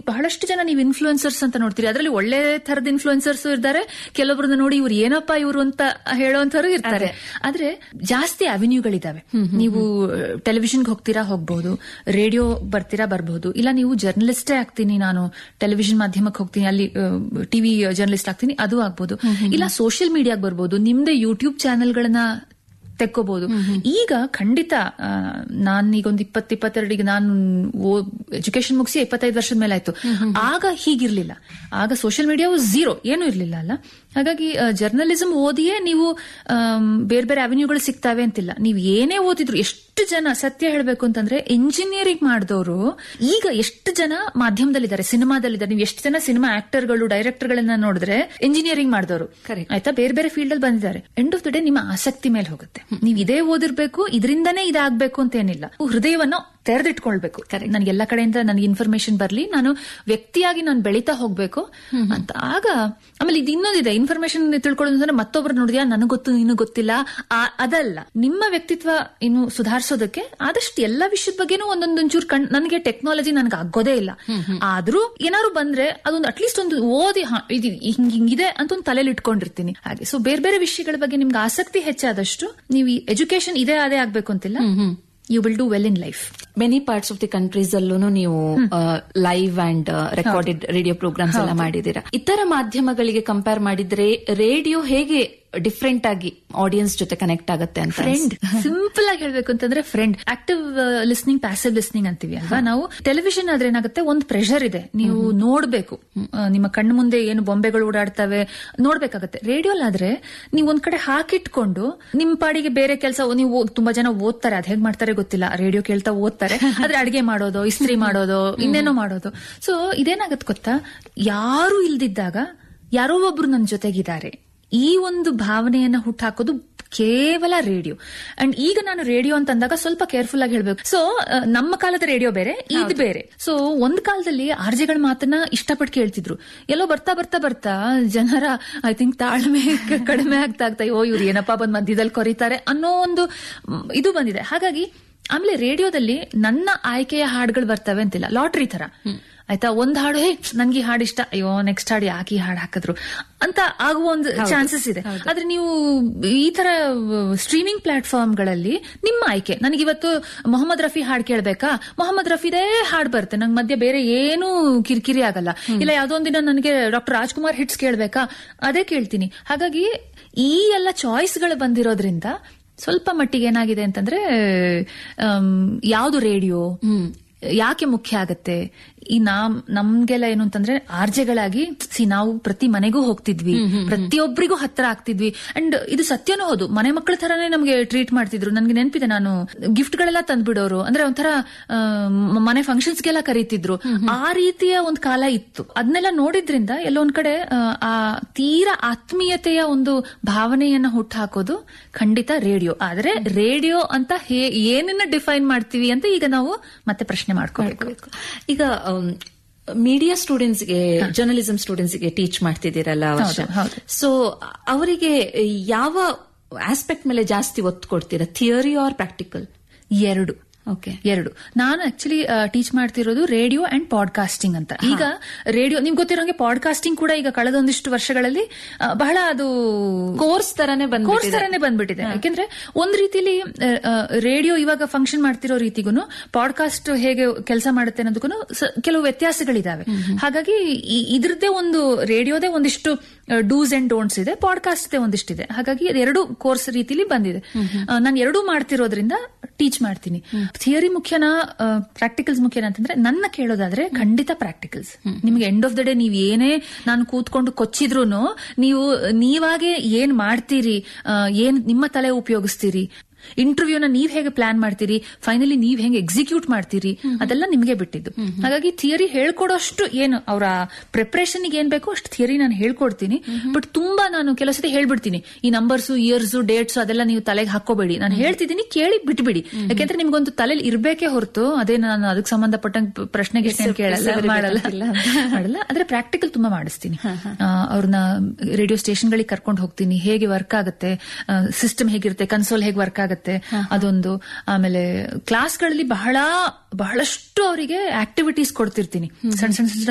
ಬಹಳಷ್ಟು ಜನ ನೀವು ಇನ್ಫ್ಲೂಯೆನ್ಸರ್ಸ್ ಅಂತ ನೋಡ್ತೀರಿ ಅದರಲ್ಲಿ ಒಳ್ಳೆ ತರದ ಇನ್ಫ್ಲೂಯೆನ್ಸರ್ಸ್ ಇದ್ದಾರೆ ಕೆಲವೊಬ್ಬರನ್ನ ನೋಡಿ ಇವ್ರು ಏನಪ್ಪ ಇವರು ಅಂತ ಹೇಳುವಂತವ್ರು ಇರ್ತಾರೆ ಆದ್ರೆ ಜಾಸ್ತಿ ಅವೆನ್ಯೂಗಳಿದಾವೆ ನೀವು ಟೆಲಿವಿಷನ್ಗೆ ಹೋಗ್ತೀರಾ ಹೋಗ್ಬಹುದು ರೇಡಿಯೋ ಬರ್ತೀರಾ ಬರ್ಬಹುದು ಇಲ್ಲ ನೀವು ಜರ್ನಲಿಸ್ಟೇ ಆಗ್ತೀನಿ ನಾನು ಟೆಲಿವಿಷನ್ ಮಾಧ್ಯಮಕ್ಕೆ ಹೋಗ್ತೀನಿ ಅಲ್ಲಿ ಟಿವಿ ಜರ್ನಲಿಸ್ಟ್ ಆಗ್ತೀನಿ ಅದು ಆಗ್ಬಹುದು ಇಲ್ಲ ಸೋಷಿಯಲ್ ಮೀಡಿಯಾಗೆ ಬರ್ಬೋದು ನಿಮ್ದೇ ಯೂಟ್ಯೂಬ್ ಚಾನೆಲ್ಗಳನ್ನ ತೆಕ್ಕೋಬಹುದು ಈಗ ಖಂಡಿತ ನಾನು ಈಗ ಒಂದು ಇಪ್ಪತ್ ಇಪ್ಪತ್ತೆರಡಿಗೆ ನಾನು ಎಜುಕೇಶನ್ ಮುಗಿಸಿ ಇಪ್ಪತ್ತೈದು ವರ್ಷದ ಮೇಲೆ ಆಯ್ತು ಆಗ ಹೀಗಿರ್ಲಿಲ್ಲ ಆಗ ಸೋಷಿಯಲ್ ಮೀಡಿಯಾವು ಝೀರೋ ಏನೂ ಇರ್ಲಿಲ್ಲ ಅಲ್ಲ ಹಾಗಾಗಿ ಜರ್ನಲಿಸಂ ಓದಿಯೇ ನೀವು ಬೇರೆ ಬೇರೆ ಅವೆನ್ಯೂಗಳು ಸಿಗ್ತಾವೆ ಅಂತಿಲ್ಲ ನೀವು ಏನೇ ಓದಿದ್ರು ಎಷ್ಟು ಜನ ಸತ್ಯ ಹೇಳಬೇಕು ಅಂತಂದ್ರೆ ಇಂಜಿನಿಯರಿಂಗ್ ಮಾಡಿದವರು ಈಗ ಎಷ್ಟು ಜನ ಮಾಧ್ಯಮದಲ್ಲಿದ್ದಾರೆ ಸಿನಿಮಾದಲ್ಲಿದ್ದಾರೆ ನೀವು ಎಷ್ಟು ಜನ ಸಿನಿಮಾ ಆಕ್ಟರ್ಗಳು ಡೈರೆಕ್ಟರ್ಗಳನ್ನ ನೋಡಿದ್ರೆ ಇಂಜಿನಿಯರಿಂಗ್ ಮಾಡಿದವರು ಆಯ್ತಾ ಬೇರೆ ಬೇರೆ ಫೀಲ್ಡ್ ಅಲ್ಲಿ ಬಂದಿದ್ದಾರೆ ಎಂಡ್ ಆಫ್ ದ ಡೇ ನಿಮ್ಮ ಆಸಕ್ತಿ ಮೇಲೆ ಹೋಗುತ್ತೆ ನೀವು ಇದೇ ಓದಿರ್ಬೇಕು ಇದರಿಂದನೇ ಇದಾಗಬೇಕು ಅಂತ ಏನಿಲ್ಲ ಹೃದಯವನ್ನು ತೆರೆದಿಟ್ಕೊಳ್ಬೇಕು ನನಗೆ ಎಲ್ಲ ಕಡೆಯಿಂದ ನನಗೆ ಇನ್ಫಾರ್ಮೇಶನ್ ಬರ್ಲಿ ನಾನು ವ್ಯಕ್ತಿಯಾಗಿ ನಾನು ಬೆಳೀತಾ ಹೋಗ್ಬೇಕು ಅಂತ ಆಗ ಆಮೇಲೆ ಇದು ಇನ್ನೊಂದಿದೆ ಇನ್ಫಾರ್ಮೇಶನ್ ತಿಳ್ಕೊಳ್ಳೋದಂದ್ರೆ ಮತ್ತೊಬ್ರು ನೋಡಿದ್ಯಾ ನನಗೆ ಗೊತ್ತು ನೀನು ಗೊತ್ತಿಲ್ಲ ಅದಲ್ಲ ನಿಮ್ಮ ವ್ಯಕ್ತಿತ್ವ ಇನ್ನು ಸುಧಾರಿಸೋದಕ್ಕೆ ಆದಷ್ಟು ಎಲ್ಲ ವಿಷಯದ ಬಗ್ಗೆನೂ ಒಂದೊಂದೊಂಚೂರು ಕಣ್ ನನಗೆ ಟೆಕ್ನಾಲಜಿ ನನಗೆ ಆಗೋದೇ ಇಲ್ಲ ಆದ್ರೂ ಏನಾದ್ರು ಬಂದ್ರೆ ಅದೊಂದು ಅಟ್ಲೀಸ್ಟ್ ಒಂದು ಓದಿ ಇದು ಹಿಂಗ್ ಹಿಂಗಿದೆ ಅಂತ ಒಂದು ತಲೆಯಲ್ಲಿ ಇಟ್ಕೊಂಡಿರ್ತೀನಿ ಹಾಗೆ ಸೊ ಬೇರೆ ಬೇರೆ ವಿಷಯಗಳ ಬಗ್ಗೆ ನಿಮ್ಗೆ ಆಸಕ್ತಿ ಹೆಚ್ಚಾದಷ್ಟು ನೀವು ಎಜುಕೇಶನ್ ಇದೇ ಅದೇ ಆಗ್ಬೇಕು ಅಂತಿಲ್ಲ you will do well in life many parts of the countries ಅಲ್ಲೂ ನೀವು live and recorded radio programmes ಎಲ್ಲ ಮಾಡಿದೀರಾ ಇತರ ಮಾಧ್ಯಮಗಳಿಗೆ ಕಂಪೇರ್ ಮಾಡಿದ್ರೆ ರೇಡಿಯೋ ಹೇಗೆ ಡಿಫ್ರೆಂಟ್ ಆಗಿ ಆಡಿಯನ್ಸ್ ಜೊತೆ ಕನೆಕ್ಟ್ ಆಗುತ್ತೆ ಅಂತ ಫ್ರೆಂಡ್ ಸಿಂಪಲ್ ಆಗಿ ಹೇಳ್ಬೇಕು ಅಂತಂದ್ರೆ friend active listening passive listening ಅಂತೀವಿ ಅಲ್ವಾ ನಾವು ಟೆಲಿವಿಷನ್ ಆದ್ರೆ ಏನಾಗುತ್ತೆ ಒಂದು ಪ್ರೆಷರ್ ಇದೆ ನೀವು ನೋಡ್ಬೇಕು ನಿಮ್ಮ ಕಣ್ಣು ಮುಂದೆ ಏನು ಬೊಂಬೆಗಳು ಓಡಾಡ್ತವೆ ನೋಡ್ಬೇಕಾಗತ್ತೆ ರೇಡಿಯೋಲಾದ್ರೆ ನೀವು ಒಂದ್ ಕಡೆ ಹಾಕಿಟ್ಕೊಂಡು ನಿಮ್ ಪಾಡಿಗೆ ಬೇರೆ ಕೆಲಸ ನೀವು ತುಂಬಾ ಜನ ಓದ್ತಾರೆ ಅದ್ ಹೇಗ್ ಮಾಡ್ತಾರೆ ಗೊತ್ತಿಲ್ಲ ರೇಡಿಯೋ ಕೇಳ್ತಾ ಓದ್ತಾರೆ ಆದ್ರೆ ಅಡಿಗೆ ಮಾಡೋದು ಇಸ್ತ್ರಿ ಮಾಡೋದು ಇನ್ನೇನೋ ಮಾಡೋದು ಸೊ ಇದೇನಾಗತ್ತೆ ಗೊತ್ತಾ ಯಾರು ಇಲ್ದಿದ್ದಾಗ ಯಾರೋ ಒಬ್ರು ನನ್ನ ಜೊತೆಗಿದ್ದಾರೆ ಈ ಒಂದು ಭಾವನೆಯನ್ನ ಹುಟ್ಟಾಕೋದು ಕೇವಲ ರೇಡಿಯೋ ಅಂಡ್ ಈಗ ನಾನು ರೇಡಿಯೋ ಅಂತ ಅಂದಾಗ ಸ್ವಲ್ಪ ಕೇರ್ಫುಲ್ ಆಗಿ ಹೇಳ್ಬೇಕು ಸೊ ನಮ್ಮ ಕಾಲದ ರೇಡಿಯೋ ಬೇರೆ ಇದು ಬೇರೆ ಸೊ ಒಂದ್ ಕಾಲದಲ್ಲಿ ಆರ್ಜೆಗಳ ಮಾತನ್ನ ಇಷ್ಟಪಟ್ಟು ಕೇಳ್ತಿದ್ರು ಎಲ್ಲೋ ಬರ್ತಾ ಬರ್ತಾ ಬರ್ತಾ ಜನರ ಐ ಥಿಂಕ್ ತಾಳ್ಮೆ ಕಡಿಮೆ ಆಗ್ತಾ ಆಗ್ತಾ ಓ ಇವ್ರು ಏನಪ್ಪಾ ಬಂದ್ ಮಧ್ಯದಲ್ಲಿ ಕೊರಿತಾರೆ ಅನ್ನೋ ಒಂದು ಇದು ಬಂದಿದೆ ಹಾಗಾಗಿ ಆಮೇಲೆ ರೇಡಿಯೋದಲ್ಲಿ ನನ್ನ ಆಯ್ಕೆಯ ಹಾಡುಗಳು ಬರ್ತವೆ ಅಂತಿಲ್ಲ ಲಾಟ್ರಿ ತರ ಆಯ್ತಾ ಒಂದ್ ಹಾಡು ಹೇ ನನ್ಗೆ ಹಾಡು ಇಷ್ಟ ಅಯ್ಯೋ ನೆಕ್ಸ್ಟ್ ಹಾಡು ಯಾಕೆ ಹಾಡು ಹಾಕಿದ್ರು ಅಂತ ಆಗುವ ಒಂದು ಚಾನ್ಸಸ್ ಇದೆ ಆದ್ರೆ ನೀವು ಈ ತರ ಸ್ಟ್ರೀಮಿಂಗ್ ಪ್ಲಾಟ್ಫಾರ್ಮ್ಗಳಲ್ಲಿ ನಿಮ್ಮ ಆಯ್ಕೆ ನನಗಿವತ್ತು ಮೊಹಮ್ಮದ್ ರಫಿ ಹಾಡು ಕೇಳ್ಬೇಕಾ ಮೊಹಮ್ಮದ್ ರಫಿದೇ ಹಾಡು ಬರುತ್ತೆ ನಂಗೆ ಮಧ್ಯೆ ಬೇರೆ ಏನು ಕಿರಿಕಿರಿ ಆಗಲ್ಲ ಇಲ್ಲ ಯಾವ್ದೋ ಒಂದಿನ ನನಗೆ ಡಾಕ್ಟರ್ ರಾಜ್ಕುಮಾರ್ ಹಿಟ್ಸ್ ಕೇಳ್ಬೇಕಾ ಅದೇ ಕೇಳ್ತೀನಿ ಹಾಗಾಗಿ ಈ ಎಲ್ಲ ಚಾಯ್ಸ್ಗಳು ಬಂದಿರೋದ್ರಿಂದ ಸ್ವಲ್ಪ ಮಟ್ಟಿಗೆ ಏನಾಗಿದೆ ಅಂತಂದ್ರೆ ಯಾವುದು ರೇಡಿಯೋ ಯಾಕೆ ಮುಖ್ಯ ಆಗತ್ತೆ ಈ ನಾಮ್ ನಮ್ಗೆಲ್ಲ ಏನು ಅಂತಂದ್ರೆ ಆರ್ಜೆಗಳಾಗಿ ಸಿ ನಾವು ಪ್ರತಿ ಮನೆಗೂ ಹೋಗ್ತಿದ್ವಿ ಪ್ರತಿಯೊಬ್ಬರಿಗೂ ಹತ್ರ ಆಗ್ತಿದ್ವಿ ಅಂಡ್ ಇದು ಸತ್ಯನೂ ಹೌದು ಮನೆ ಮಕ್ಕಳ ತರಾನೇ ನಮ್ಗೆ ಟ್ರೀಟ್ ಮಾಡ್ತಿದ್ರು ನನ್ಗೆ ನೆನಪಿದೆ ನಾನು ಗಿಫ್ಟ್ ಗಳೆಲ್ಲ ತಂದ್ಬಿಡೋರು ಅಂದ್ರೆ ಒಂಥರ ಮನೆ ಫಂಕ್ಷನ್ಸ್ಗೆಲ್ಲ ಕರೀತಿದ್ರು ಆ ರೀತಿಯ ಒಂದು ಕಾಲ ಇತ್ತು ಅದನ್ನೆಲ್ಲ ನೋಡಿದ್ರಿಂದ ಎಲ್ಲೊಂದ್ ಕಡೆ ಆ ತೀರಾ ಆತ್ಮೀಯತೆಯ ಒಂದು ಭಾವನೆಯನ್ನ ಹುಟ್ಟಾಕೋದು ಖಂಡಿತ ರೇಡಿಯೋ ಆದ್ರೆ ರೇಡಿಯೋ ಅಂತ ಏನನ್ನ ಡಿಫೈನ್ ಮಾಡ್ತೀವಿ ಅಂತ ಈಗ ನಾವು ಮತ್ತೆ ಪ್ರಶ್ನೆ ಮಾಡ್ಕೋಬೇಕು ಈಗ ಮೀಡಿಯಾ ಸ್ಟೂಡೆಂಟ್ಸ್ಗೆ ಜರ್ನಲಿಸಂ ಸ್ಟೂಡೆಂಟ್ಸ್ಗೆ ಟೀಚ್ ಮಾಡ್ತಿದ್ದೀರಲ್ಲ ಸೊ ಅವರಿಗೆ ಯಾವ ಆಸ್ಪೆಕ್ಟ್ ಮೇಲೆ ಜಾಸ್ತಿ ಒತ್ತು ಕೊಡ್ತೀರಾ ಥಿಯರಿ ಆರ್ ಪ್ರಾಕ್ಟಿಕಲ್ ಎರಡು ಓಕೆ ಎರಡು ನಾನು ಆಕ್ಚುಲಿ ಟೀಚ್ ಮಾಡ್ತಿರೋದು ರೇಡಿಯೋ ಅಂಡ್ ಪಾಡ್ಕಾಸ್ಟಿಂಗ್ ಅಂತ ಈಗ ರೇಡಿಯೋ ನಿಮ್ಗೆ ಗೊತ್ತಿರೋಂಗೆ ಪಾಡ್ಕಾಸ್ಟಿಂಗ್ ಕೂಡ ಈಗ ಕಳೆದೊಂದಿಷ್ಟು ವರ್ಷಗಳಲ್ಲಿ ಬಹಳ ಅದು ಕೋರ್ಸ್ ತರಾನೇ ಬಂದ್ ಕೋರ್ಸ್ ತರಾನೇ ಬಂದ್ಬಿಟ್ಟಿದೆ ಯಾಕೆಂದ್ರೆ ಒಂದ್ ರೀತಿಲಿ ರೇಡಿಯೋ ಇವಾಗ ಫಂಕ್ಷನ್ ಮಾಡ್ತಿರೋ ರೀತಿಗೂ ಪಾಡ್ಕಾಸ್ಟ್ ಹೇಗೆ ಕೆಲಸ ಮಾಡುತ್ತೆ ಅನ್ನೋದಕ್ಕೂ ಕೆಲವು ವ್ಯತ್ಯಾಸಗಳಿದಾವೆ ಹಾಗಾಗಿ ಇದ್ರದ್ದೇ ಒಂದು ರೇಡಿಯೋದೇ ಒಂದಿಷ್ಟು ಡೂಸ್ ಅಂಡ್ ಡೋಂಟ್ಸ್ ಇದೆ ಪಾಡ್ಕಾಸ್ಟ್ ಒಂದಿಷ್ಟಿದೆ ಹಾಗಾಗಿ ಎರಡು ಕೋರ್ಸ್ ರೀತಿಲಿ ಬಂದಿದೆ ನಾನು ಎರಡೂ ಮಾಡ್ತಿರೋದ್ರಿಂದ ಟೀಚ್ ಮಾಡ್ತೀನಿ ಥಿಯರಿ ಮುಖ್ಯನಾ ಪ್ರಾಕ್ಟಿಕಲ್ಸ್ ಮುಖ್ಯನಾ ಅಂತಂದ್ರೆ ನನ್ನ ಕೇಳೋದಾದ್ರೆ ಖಂಡಿತ ಪ್ರಾಕ್ಟಿಕಲ್ಸ್ ನಿಮ್ಗೆ ಎಂಡ್ ಆಫ್ ದ ಡೇ ನೀವ್ ಏನೇ ನಾನು ಕೂತ್ಕೊಂಡು ಕೊಚ್ಚಿದ್ರು ನೀವು ನೀವಾಗೆ ಏನ್ ಮಾಡ್ತೀರಿ ಏನ್ ನಿಮ್ಮ ತಲೆ ಉಪಯೋಗಿಸ್ತೀರಿ ಇಂಟರ್ವ್ಯೂನ ನೀವ್ ಹೇಗೆ ಪ್ಲಾನ್ ಮಾಡ್ತೀರಿ ಫೈನಲಿ ನೀವ್ ಹೆಂಗೆ ಎಕ್ಸಿಕ್ಯೂಟ್ ಮಾಡ್ತೀರಿ ಅದೆಲ್ಲ ನಿಮ್ಗೆ ಬಿಟ್ಟಿದ್ದು ಹಾಗಾಗಿ ಥಿಯರಿ ಹೇಳ್ಕೊಡೋಷ್ಟು ಏನು ಅವರ ಪ್ರಿಪರೇಷನ್ ಏನ್ ಬೇಕೋ ಅಷ್ಟು ಥಿಯರಿ ನಾನು ಹೇಳ್ಕೊಡ್ತೀನಿ ಬಟ್ ತುಂಬಾ ನಾನು ಕೆಲವು ಸತಿ ಹೇಳ್ಬಿಡ್ತೀನಿ ಈ ನಂಬರ್ಸ್ ಇಯರ್ಸ್ ಡೇಟ್ಸ್ ಅದೆಲ್ಲ ನೀವು ತಲೆಗೆ ಹಾಕೋಬೇಡಿ ನಾನು ಹೇಳ್ತಿದ್ದೀನಿ ಕೇಳಿ ಬಿಟ್ಬಿಡಿ ಯಾಕೆಂದ್ರೆ ನಿಮ್ಗೊಂದು ತಲೆಯಲ್ಲಿ ಇರ್ಬೇಕೇ ಹೊರತು ಅದೇ ನಾನು ಅದಕ್ಕೆ ಸಂಬಂಧಪಟ್ಟಂಗೆ ಪ್ರಶ್ನೆಗೆ ಕೇಳಲ್ಲ ಮಾಡಲ್ಲ ಮಾಡಲ್ಲ ಆದ್ರೆ ಪ್ರಾಕ್ಟಿಕಲ್ ತುಂಬಾ ಮಾಡಿಸ್ತೀನಿ ಅವ್ರನ್ನ ರೇಡಿಯೋ ಸ್ಟೇಷನ್ಗಳಿಗೆ ಕರ್ಕೊಂಡು ಹೋಗ್ತೀನಿ ಹೇಗೆ ವರ್ಕ್ ಆಗುತ್ತೆ ಸಿಸ್ಟಮ್ ಹೇಗಿರುತ್ತೆ ಕನ್ಸೋಲ್ ಹೇಗೆ ವರ್ಕ್ ಆಗುತ್ತೆ ಅದೊಂದು ಆಮೇಲೆ ಕ್ಲಾಸ್ಗಳಲ್ಲಿ ಬಹಳ ಬಹಳಷ್ಟು ಅವರಿಗೆ ಆಕ್ಟಿವಿಟೀಸ್ ಕೊಡ್ತಿರ್ತೀನಿ ಸಣ್ಣ ಸಣ್ಣ ಸಣ್ಣ